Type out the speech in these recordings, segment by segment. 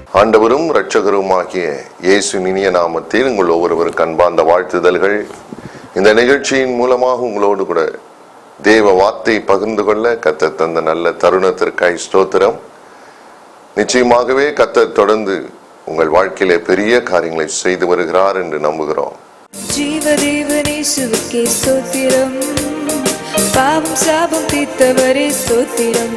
ஆண்டவரும் இரட்சகருமாகிய இயேசு இனிய நாமத்தில் உங்கள் ஒவ்வொருவருக்கு அன்பார்ந்த வாழ்த்துதல்கள் இந்த நிகழ்ச்சியின் மூலமாக உங்களோடு கூட தேவ வார்த்தை பகிர்ந்து கொள்ள கத்த தந்த நல்ல தருணத்திற்காய் ஸ்தோத்திரம் நிச்சயமாகவே கத்தர் தொடர்ந்து உங்கள் வாழ்க்கையிலே பெரிய காரியங்களை செய்து வருகிறார் என்று நம்புகிறோம் ஜீவதேவனேசுவுக்கே ஸ்தோத்திரம் பாவம் சாபம் தீர்த்தவரே ஸ்தோத்திரம்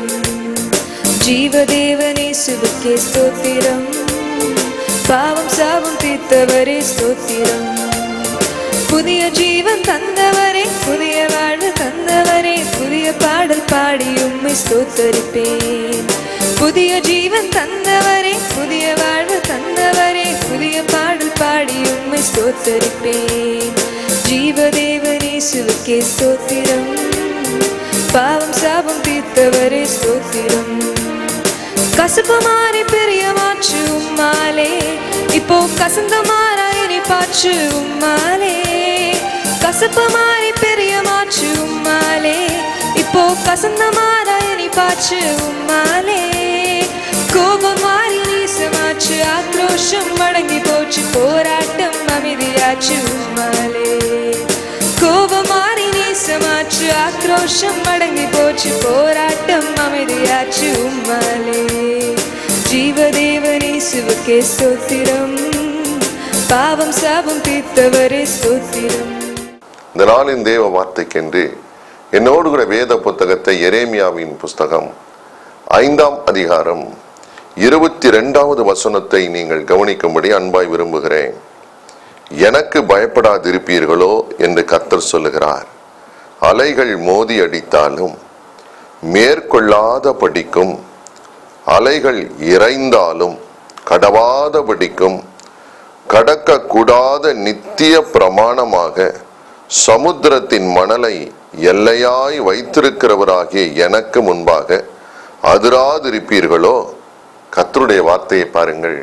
ஜீவதேவனேசுவுக்கே ஸ்தோத்திரம் பாவம் சாபம் தீர்த்தவரே ஸ்தோத்திரம் புதிய ஜீவன் தந்தவரே புதிய வாழ்வு தந்தவரே புதிய பாடல் பாடி உம்மை ஸ்தோத்தரிப்பேன் புதிய ஜீவன் தந்தவரே புதிய வாழ்வு தந்தவரே புதிய பாடல் பாடி உம்மை ஸ்தோத்தரிப்பேன் ஜீவதேவனேசுவுக்கே ஸ்தோத்திரம் பாவம் சாபம் தீர்த்தவரே ஸ்தோத்திரம் கசப்பு மாறி பெரிய மாற்று உம்மாலே இப்போ கசந்த மாறா இனி பாற்று உம்மாலே கசப்பு மாறி பெரிய மாற்று உம்மாலே இப்போ கசந்த மாறா இனி பாற்று உம்மாலே கோபம் மாறி நீசமாச்சு ஆக்ரோஷம் மடங்கி போச்சு போராட்டம் அமைதியாச்சு உம்மாலே கோபம் மாறி நேசமாச்சு ஆக்ரோஷம் மடங்கி போச்சு போராட்டம் அமைதியாச்சு உம்மாலே ஜீவதேவனேசுவுக்கே ஸ்தோத்திரம் பாவம் சாபம் தீர்த்தவரே ஸ்தோத்திரம் இந்த நாளின் தேவ வார்த்தைக்கென்று என்னோடு கூட வேத புத்தகத்தை எரேமியாவின் புஸ்தகம் ஐந்தாம் அதிகாரம் இருபத்தி ரெண்டாவது வசனத்தை நீங்கள் கவனிக்கும்படி அன்பாய் விரும்புகிறேன் எனக்கு பயப்படாதிருப்பீர்களோ என்று கர்த்தர் சொல்லுகிறார் அலைகள் மோதி அடித்தாலும் மேற்கொள்ளாத படிக்கும் அலைகள் இறைந்தாலும் கடவாத படிக்கும் கடக்கக்கூடாத நித்திய பிரமாணமாக சமுத்திரத்தின் மணலை எல்லையாய் வைத்திருக்கிறவராகிய எனக்கு முன்பாக அதிராதிருப்பீர்களோ கர்த்தருடைய வார்த்தையை பாருங்கள்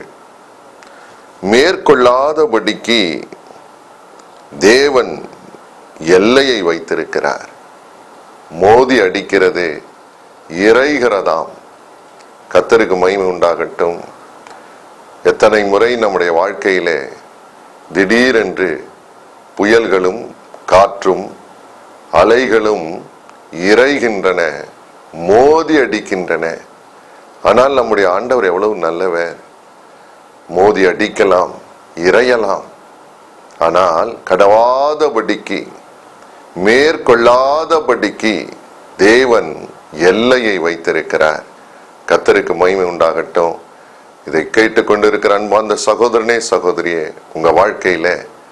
மேற்கொள்ளாதபடிக்கு தேவன் எல்லையை வைத்திருக்கிறார் மோதி அடிக்கிறது இறைகிறதாம் கத்தருக்கு மகிமை உண்டாகட்டும் எத்தனை முறை நம்முடைய வாழ்க்கையிலே திடீரென்று புயல்களும் காற்றும் அலைகளும் இறைகின்றன மோதி அடிக்கின்றன ஆனால் நம்முடைய ஆண்டவர் எவ்வளவு நல்லவர் மோதி அடிக்கலாம் இறையலாம் ஆனால் கடவாதபடிக்கு மேற்கொள்ளாதபடிக்கு தேவன் எல்லையை வைத்திருக்கிறார் கத்தருக்கு மகிமை உண்டாகட்டும் இதை கேட்டுக்கொண்டிருக்கிற அன்பார்ந்த சகோதரனே சகோதரியே உங்க வாழ்க்கையில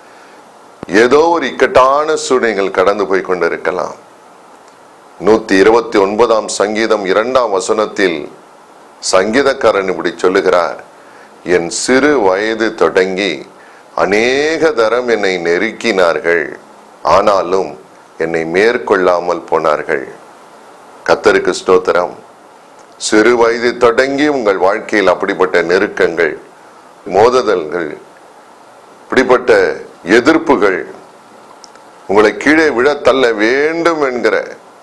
ஏதோ ஒரு இக்கட்டான சூழ்நிலைகள் கடந்து போய் கொண்டிருக்கலாம் நூத்தி இருபத்தி ஒன்பதாம் சங்கீதம் இரண்டாம் வசனத்தில் சங்கீதக்காரன் இப்படி சொல்லுகிறார் என் சிறு வயது தொடங்கி அநேக தரம் என்னை நெருக்கினார்கள் ஆனாலும் என்னை மேற்கொள்ளாமல் போனார்கள் கத்தருக்கு ஸ்தோத்திரம் சிறு வயது தொடங்கி உங்கள் வாழ்க்கையில் அப்படிப்பட்ட நெருக்கங்கள் மோதுதல்கள் இப்படிப்பட்ட எதிர்ப்புகள் உங்களை கீழே விழ தள்ள வேண்டும் என்கிற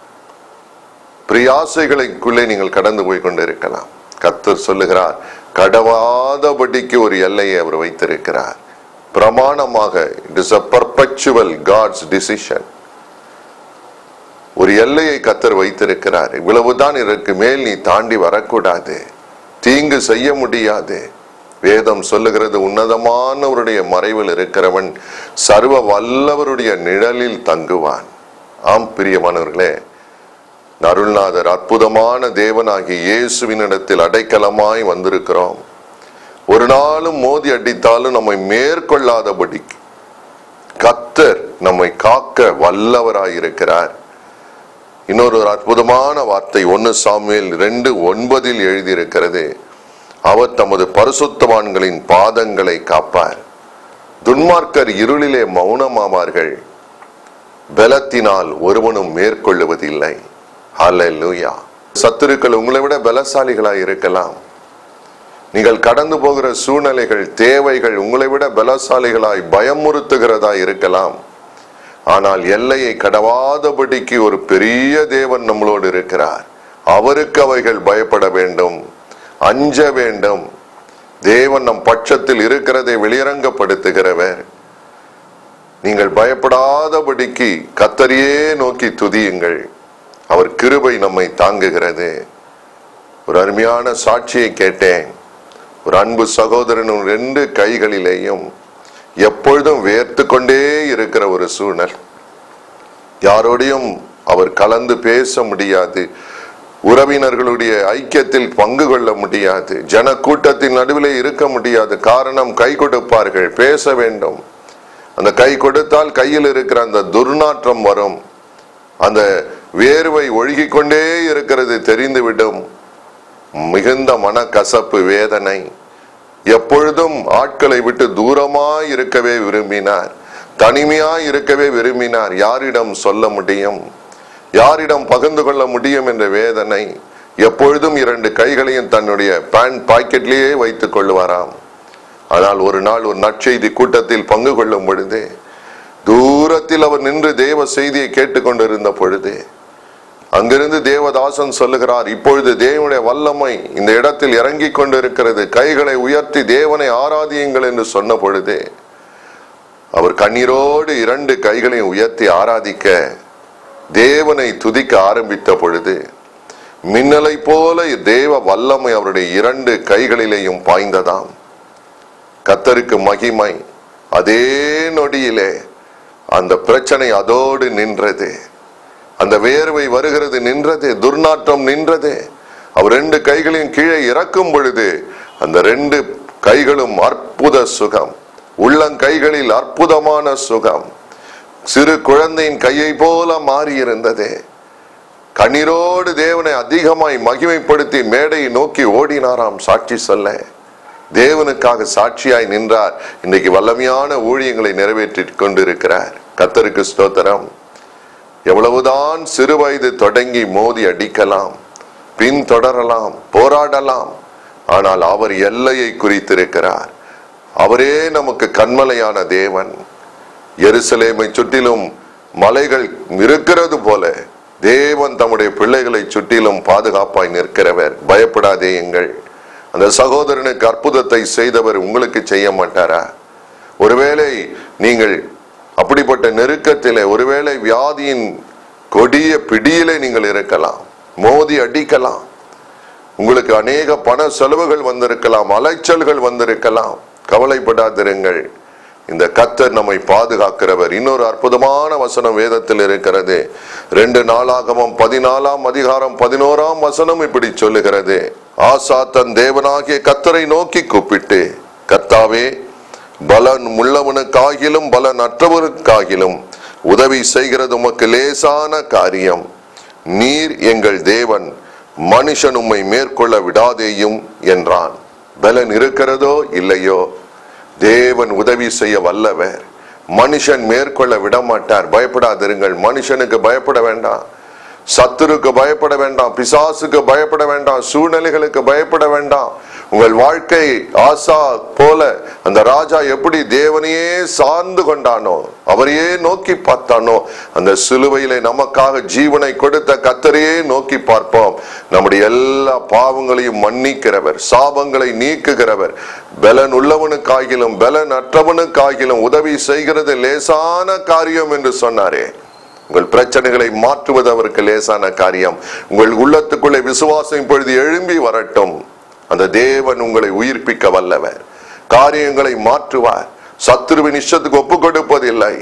பிரியாசைகளுக்குள்ளே நீங்கள் கடந்து போய் கொண்டிருக்கலாம் கத்தர் சொல்லுகிறார் கடவாதபடிக்கு ஒரு எல்லையை அவர் வைத்திருக்கிறார் பிரமாணமாக it is a perpetual God's decision ஒரு எல்லையை கத்தர் வைத்திருக்கிறார் இவ்வளவுதான் இதற்கு மேல் நீ தாண்டி வரக்கூடாது தீங்கு செய்ய முடியாது வேதம் சொல்லுகிறது உன்னதமானவருடைய மறைவில் இருக்கிறவன் சர்வ வல்லவருடைய நிழலில் தங்குவான் ஆம் பிரியமானவர்களே அருள்நாதர் அற்புதமான தேவனாகிய இயேசுவினிடத்தில் அடைக்கலமாய் வந்திருக்கிறோம் ஒரு நாளும் மோதி அடித்தாலும் நம்மை மேற்கொள்ளாதபடிக்கு கத்தர் நம்மை காக்க வல்லவராய் இருக்கிறார் இன்னொரு ஒரு அற்புதமான வார்த்தை ஒன்னு சாமுவேல் ரெண்டு ஒன்பதில் எழுதியிருக்கிறது அவர் தமது பரிசுத்தவான்களின் பாதங்களை காப்பார் துன்மார்க்கர் இருளிலே மௌனமாவார்கள் பலத்தினால் ஒருவனும் மேற்கொள்ளுவதில்லை ஹalleluya சத்துருக்கள் உங்களை விட பலசாலிகளாய் இருக்கலாம் நீங்கள் கடந்து போகிற சூழ்நிலைகள் தேவைகள் உங்களை விட பலசாலிகளாய் பயமுறுத்துகிறதா இருக்கலாம் ஆனால் எல்லையை கடவாதபடிக்கு ஒரு பெரிய தேவன் நம்மளோடு இருக்கிறார் அவருக்கு அவைகள் பயப்பட வேண்டும் அஞ்ச வேண்டும் தேவன் நம் பட்சத்தில் இருக்கிறதை வெளியரங்கப்படுத்துகிறவர் நீங்கள் பயப்படாதபடிக்கு கத்தரியே நோக்கி துதியுங்கள் அவர் கிருபை நம்மை தாங்குகிறது ஒரு அருமையான சாட்சியை கேட்டேன் ஒரு அன்பு சகோதரனும் ரெண்டு கைகளிலேயும் எப்பொழுதும் வேர்த்து கொண்டே இருக்கிற ஒரு சூழல் யாரோடையும் அவர் கலந்து பேச முடியாது உறவினர்களுடைய ஐக்கியத்தில் பங்கு கொள்ள முடியாது ஜன கூட்டத்தின் நடுவிலே இருக்க முடியாது காரணம் கை கொடுப்பார்கள் பேச வேண்டும் அந்த கை கொடுத்தால் கையில் இருக்கிற அந்த துர்நாற்றம் வரும் அந்த வேர்வை ஒழுகிக் கொண்டே இருக்கிறது தெரிந்துவிடும் மிகுந்த மனக்கசப்பு வேதனை எப்பொழுதும் ஆட்களை விட்டு தூரமாய் இருக்கவே விரும்பினார் தனிமையாய் இருக்கவே விரும்பினார் யாரிடம் சொல்ல முடியும் யாரிடம் பகிர்ந்து கொள்ள முடியும் என்ற வேதனை எப்பொழுதும் இரண்டு கைகளையும் தன்னுடைய பேண்ட் பாக்கெட்லேயே வைத்துக் கொள்வாராம் ஆனால் ஒரு நாள் ஒரு நற்செய்தி கூட்டத்தில் பங்கு கொள்ளும் பொழுது தூரத்தில் அவர் நின்று தேவ செய்தியை கேட்டுக்கொண்டிருந்த பொழுது அங்கிருந்து தேவதாசன் சொல்லுகிறார் இப்பொழுது தேவனுடைய வல்லமை இந்த இடத்தில் இறங்கி கொண்டிருக்கிறது கைகளை உயர்த்தி தேவனை ஆராதியுங்கள் என்று சொன்ன பொழுது அவர் கண்ணீரோடு இரண்டு கைகளையும் உயர்த்தி ஆராதிக்க தேவனை துதிக்க ஆரம்பித்த பொழுது மின்னலை போல தேவ வல்லமை அவருடைய இரண்டு கைகளிலேயும் பாய்ந்ததாம் கத்தருக்கு மகிமை அதே நொடியிலே அந்த பிரச்சனை அதோடு நின்றது அந்த வேர்வை வருகிறது நின்றது துர்நாற்றம் நின்றது அவர் ரெண்டு கைகளையும் கீழே இறக்கும் பொழுது அந்த ரெண்டு கைகளும் அற்புத சுகம் உள்ளங்கைகளில் அற்புதமான சுகம் சிறு குழந்தையின் கையை போல மாறி இருந்தது கண்ணீரோடு தேவனை அதிகமாய் மகிமைப்படுத்தி மேடையை நோக்கி ஓடினாராம் சாட்சி சொல்ல தேவனுக்காக சாட்சியாய் நின்றார் இன்னைக்கு வல்லமையான ஊழியங்களை நிறைவேற்றிக் கொண்டிருக்கிறார் கத்தருக்கு ஸ்தோத்திரம் எவ்வளவுதான் சிறு வயது தொடங்கி மோதி அடிக்கலாம் பின் தொடரலாம் போராடலாம் ஆனால் அவர் எல்லையை குறித்திருக்கிறார் அவரே நமக்கு கண்மலையான தேவன் எருசலேமை சுற்றிலும் மலைகள் இருக்கிறது போல தேவன் தம்முடைய பிள்ளைகளை சுற்றிலும் பாதுகாப்பாய் நிற்கிறவர் பயப்படாதேயுங்கள் அந்த சகோதரனுக்கு அற்புதத்தை செய்தவர் உங்களுக்கு செய்ய மாட்டாரா ஒருவேளை நீங்கள் அப்படிப்பட்ட நெருக்கத்திலே ஒருவேளை வியாதியின் கொடிய பிடியிலே நீங்கள் இருக்கலாம் மோதி அடிக்கலாம் உங்களுக்கு அநேக பண செலவுகள் வந்திருக்கலாம் அலைச்சல்கள் வந்திருக்கலாம் கவலைப்படாதிருங்கள் இந்த கத்தர் நம்மை பாதுகாக்கிறவர் இன்னொரு அற்புதமான வசனம் வேதத்தில் இருக்கிறது ரெண்டு நாளாகமம் பதினாலாம் அதிகாரம் பதினோராம் வசனம் இப்படி சொல்லுகிறது ஆசா தன் தேவனாகிய கத்தரை நோக்கி கூப்பிட்டு கர்த்தாவே பலன் உள்ளவனுக்காகிலும் பலன் அற்றவனுக்காகிலும் உதவி செய்கிறது உமக்கு லேசான காரியம் நீர் எங்கள் தேவன் மனுஷன் உம்மை மேற்கொள்ள விடாதேயும் என்றான் பலன் இருக்கிறதோ இல்லையோ தேவன் உதவி செய்ய வல்லவர் மனுஷன் மேற்கொள்ள விட மாட்டார் பயப்படாதிருங்கள் மனுஷனுக்கு பயப்பட வேண்டாம் சத்துருக்கு பயப்பட வேண்டாம் பிசாசுக்கு பயப்பட வேண்டாம் சூழ்நிலைகளுக்கு பயப்பட வேண்டாம் உங்கள் வாழ்க்கை ஆசா போல அந்த ராஜா எப்படி தேவனையே சார்ந்து கொண்டானோ அவரையே நோக்கி பார்த்தானோ அந்த சிலுவையிலே நமக்காக ஜீவனை கொடுத்த கத்தரையே நோக்கி பார்ப்போம் நம்முடைய எல்லா பாவங்களையும் மன்னிக்கிறவர் சாபங்களை நீக்குகிறவர் பலன் உள்ளவனுக்காகிலும் பலன் அற்றவனுக்காகிலும் உதவி செய்கிறது லேசான காரியம் என்று சொன்னாரே உங்கள் பிரச்சனைகளை மாற்றுவது அவருக்கு லேசான காரியம் உங்கள் உள்ளத்துக்குள்ளே விசுவாசம் இப்பொழுது எழும்பி வரட்டும் அந்த தேவன் உங்களை உயிர்ப்பிக்க வல்லவர் காரியங்களை மாற்றுவார் சத்துருவின் இஷ்டத்துக்கு ஒப்பு கொடுப்பதில்லை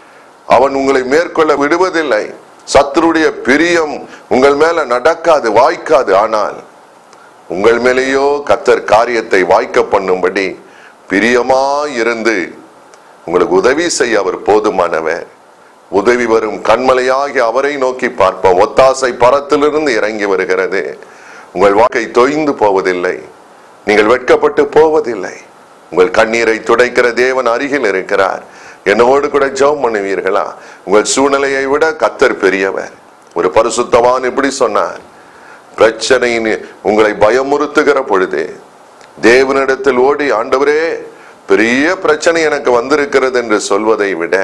அவன் உங்களை மேற்கொள்ள விடுவதில்லை சத்துருடைய பிரியம் உங்கள் மேல நடக்காது வாய்க்காது ஆனால் உங்கள் மேலேயோ கத்தர் காரியத்தை வாய்க்க பண்ணும்படி பிரியமாய் இருந்து உங்களுக்கு உதவி செய்ய அவர் போதுமானவர் உதவி வரும் கண்மலையாகி அவரை நோக்கி பார்ப்போம் ஒத்தாசை பரத்திலிருந்து இறங்கி வருகிறது உங்கள் வாழ்க்கை தொய்ந்து போவதில்லை நீங்கள் வெட்கப்பட்டு போவதில்லை உங்கள் கண்ணீரை துடைக்கிற தேவன் அருகில் இருக்கிறார் என்னோடு கூட ஜெபம் பண்ணுவீர்களா உங்கள் சூழ்நிலையை விட கத்தர் பெரியவர் ஒரு பரிசுத்தவான் இப்படி சொன்னார் பிரச்சனையின் உங்களை பயமுறுத்துகிற பொழுது தேவனிடத்தில் ஓடி ஆண்டவரே பெரிய பிரச்சனை எனக்கு வந்திருக்கிறது என்று சொல்வதை விட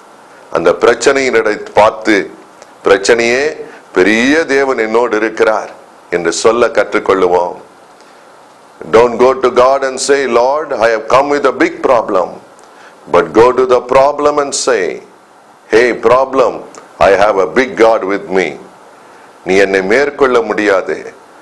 அந்த பிரச்சனையினிடை பார்த்து பிரச்சனையே பெரிய தேவன் என்னோடு இருக்கிறார் என்று சொல்ல கற்றுக்கொள்ளுவோம் Don't go to God and say, Lord, I have come with a big problem. But go to the problem and say, Hey, problem, I have a big God with me. நீ என்னை மேற்கொள்ள முடியாது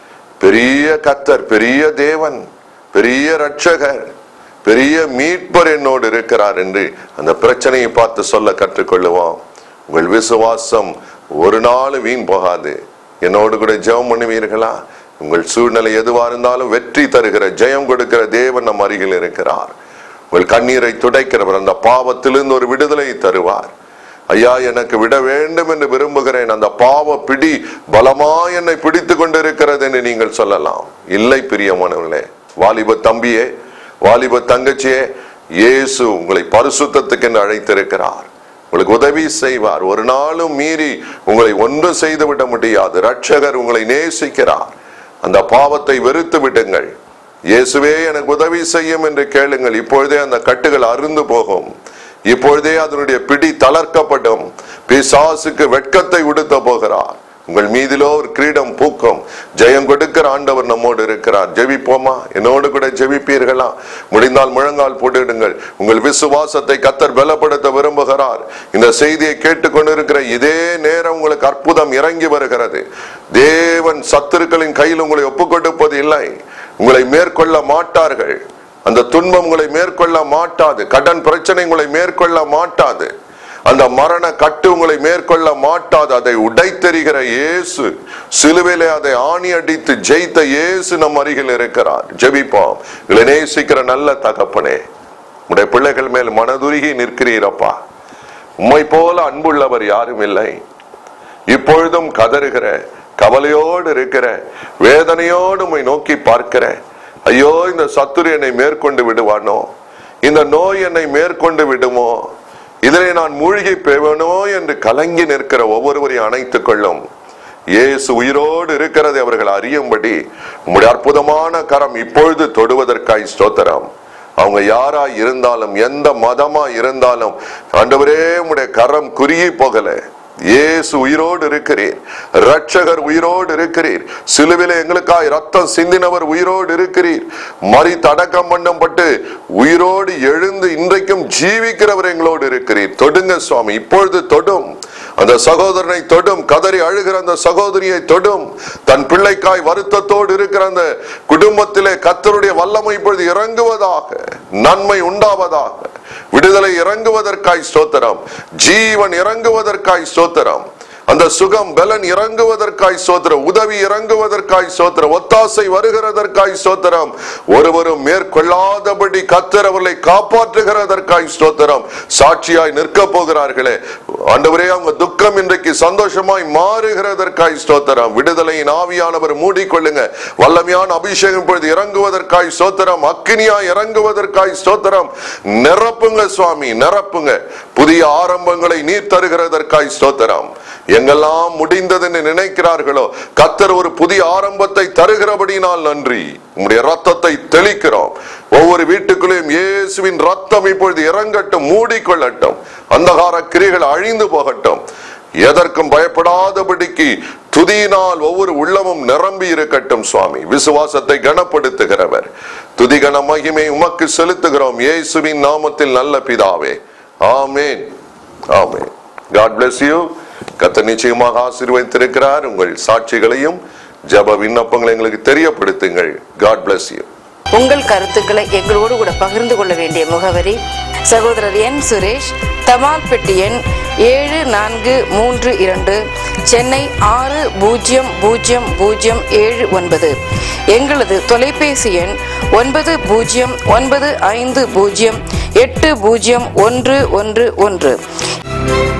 பெரிய கத்தர் பெரிய தேவன் பெரிய ரட்சகர் பெரிய மீட்பர் என்னோடு இருக்கிறார் என்று அந்த பிரச்சனையை பார்த்து சொல்ல கற்றுக்கொள்ளுவோம் உங்கள் விசுவாசம் ஒரு நாள் வீண் போகாது என்னோடு கூட ஜெபம் பண்ணுவீர்களா உங்கள் சூழ்நிலை எதுவா இருந்தாலும் வெற்றி தருகிற ஜெயம் கொடுக்கிற தேவன் நம் அருகில் இருக்கிறார் உங்கள் கண்ணீரை துடைக்கிறவர் அந்த பாவத்திலிருந்து ஒரு விடுதலை தருவார் ஐயா எனக்கு விட வேண்டும் என்று விரும்புகிறேன் அந்த பாவ பிடி பலமா என்னை பிடித்து கொண்டிருக்கிறது என்று நீங்கள் சொல்லலாம் இல்லை பிரியமானவர்களே வாலிப தம்பியே வாலிப தங்கச்சியே இயேசு உங்களை பரிசுத்தத்துக்கு என்று அழைத்திருக்கிறார் உங்களுக்கு உதவி செய்வார் ஒரு நாளும் மீறி உங்களை ஒன்றும் செய்து விட முடியாது ரட்சகர் உங்களை நேசிக்கிறார் அந்த பாவத்தை வெறுத்து விடுங்கள் இயேசுவே எனக்கு உதவி செய்யும் என்று கேளுங்கள் இப்பொழுதே அந்த கட்டுகள் அருந்து போகும் இப்பொழுதே அதனுடைய பிடி தளர்க்கப்படும் பிசாசுக்கு வெட்கத்தை உடுத்த போகிறார் உங்கள் மீதிலோ ஒரு கிரீடம் பூக்கும் ஜெயம் கொடுக்கிற ஆண்டவர் நம்மோடு இருக்கிறார் ஜெபிப்போமா என்னோடு கூட ஜெபிப்பீர்களா முடிந்தால் முழங்கால் போட்டுடுங்கள் உங்கள் விசுவாசத்தை கத்தர் பலப்படுத்த விரும்புகிறார் இந்த செய்தியை கேட்டுக்கொண்டிருக்கிற இதே நேரம் உங்களுக்கு அற்புதம் இறங்கி வருகிறது தேவன் சத்துருக்களின் கையில் உங்களை ஒப்புக் கொடுப்பது இல்லை உங்களை மேற்கொள்ள மாட்டார்கள் அந்த துன்பம் உங்களை மேற்கொள்ள மாட்டாது கடன் பிரச்சனை உங்களை மேற்கொள்ள மாட்டாது அந்த மரண கட்டு உங்களை மேற்கொள்ள மாட்டாது அதை உடைத்தெறிகிற இயேசு சிலுவையிலே அதை ஆணி அடித்து ஜெயித்த இயேசு நம் அருகில் இருக்கிறார் ஜெபிப்போம் இதை நேசிக்கிற நல்ல தகப்பனே உடைய பிள்ளைகள் மேல் மனதுருகி நிற்கிறீரப்பா உம்மை போல அன்புள்ளவர் யாரும் இல்லை இப்பொழுதும் கதறுகிற கவலையோடு இருக்கிற வேதனையோடு உம்மை நோக்கி பார்க்கிற ஐயோ இந்த சத்துரு என்னை மேற்கொண்டு விடுவானோ இந்த நோய் என்னை மேற்கொண்டு விடுமோ இதிலே நான் மூழ்கி பெறுவனோ என்று கலங்கி நிற்கிற ஒவ்வொருவரையும் அணைத்துக் கொள்ளும் இயேசு உயிரோடு இருக்கிறதை அவர்கள் அறியும்படி உம்முடைய அற்புதமான கரம் இப்பொழுது தொடுவதற்காய் ஸ்தோத்திரம் அவங்க யாரா இருந்தாலும் எந்த மதமா இருந்தாலும் ஆண்டவரே உம்முடைய கரம் குறுகி போகல இயேசு உயிரோடு இருக்கிறீர் ரட்சகர் உயிரோடு இருக்கிறீர் சிலுவிலே எங்களுக்காய் ரத்தம் சிந்தினவர் உயிரோடு இருக்கிறீர் மறி தடக்கம் பண்ணப்பட்டு உயிரோடு எழுந்து இன்றைக்கும் ஜீவிக்கிறவர் எங்களோடு இருக்கிறீர் தொடுங்க சுவாமி இப்பொழுது தொடும் அந்த சகோதரனை தொடும் கதறி அழுகிற அந்த சகோதரியை தொடும் தன் பிள்ளைக்காய் வருத்தத்தோடு இருக்கிற அந்த குடும்பத்திலே கத்தருடைய வல்லமை இப்பொழுது இறங்குவதாக நன்மை உண்டாவதாக விடுதலை இறங்குவதற்காய் ஸ்தோத்திரம் ஜீவன் இறங்குவதற்காய் ஸ்தோத்திரம் அந்த சுகம் பலன் இறங்குவதற்காய் சோத்திரம் உதவி இறங்குவதற்காய் சோத்திரம் ஒத்தாசை வருகிறதற்காய் சோத்திரம் ஒருவரும் மேற்கொள்ளாதபடி கத்தர் அவர்களை காப்பாற்றுகிறதற்காய் ஸ்தோத்திரம் சாட்சியாய் நிற்க போகிறார்களே ஆண்டவரே அவங்க துக்கம் இன்றைக்கு சந்தோஷமாய் மாறுகிறதற்காய் ஸ்தோத்திரம் விடுதலையின் ஆவியானவர் மூடிக்கொள்ளுங்க வல்லமையான அபிஷேகம் இப்பொழுது இறங்குவதற்காய் ஸ்தோத்திரம் அக்கினியாய் இறங்குவதற்காய் ஸ்தோத்திரம் நிரப்புங்க சுவாமி நிரப்புங்க புதிய ஆரம்பங்களை நீர் தருகிறதற்காய் ஸ்தோத்திரம் எங்கெல்லாம் முடிந்ததுன்னு நினைக்கிறார்களோ கத்தர் ஒரு புதிய ஆரம்பத்தை தருகிறபடினால் நன்றி உம்முடைய ரத்தத்தை தெளிக்கிறோம் ஒவ்வொரு வீட்டுக்குள்ளேயும் இயேசுவின் ரத்தம் இப்பொழுது இறங்கட்டும் மூடிக்கொள்ளட்டும் அந்தகார கிரிகள் அழிந்து போகட்டும் எதற்கும் பயப்படாதபடிக்கு துதியினால் ஒவ்வொரு உள்ளமும் நிரம்பி இருக்கட்டும் சுவாமி விசுவாசத்தை கனப்படுத்துகிறவர் துதி கன மகிமை உமக்கு செலுத்துகிறோம் இயேசுவின் நாமத்தில் நல்ல பிதாவே ஆமேன் ஆமேன் காட் bless you கத்த நிச்சயமாக ஆசீர்வதித்திருக்கிறார் உங்கள் சாட்சிகளையும் ஜப விண்ணப்பங்களை எங்களுக்கு தெரியப்படுத்துங்கள் காட் bless you உங்கள் கருத்துக்களை எங்களோடு கூட பகிர்ந்து கொள்ள வேண்டிய முகவரி சகோதரர் என் சுரேஷ் தபால் பெட்டி எண் ஏழு நான்கு மூன்று இரண்டு சென்னை ஆறு பூஜ்ஜியம் பூஜ்ஜியம் பூஜ்ஜியம் ஏழு ஒன்பது எங்களது தொலைபேசி எண் ஒன்பது பூஜ்ஜியம் ஒன்பது ஐந்து பூஜ்ஜியம் எட்டு பூஜ்ஜியம் ஒன்று ஒன்று ஒன்று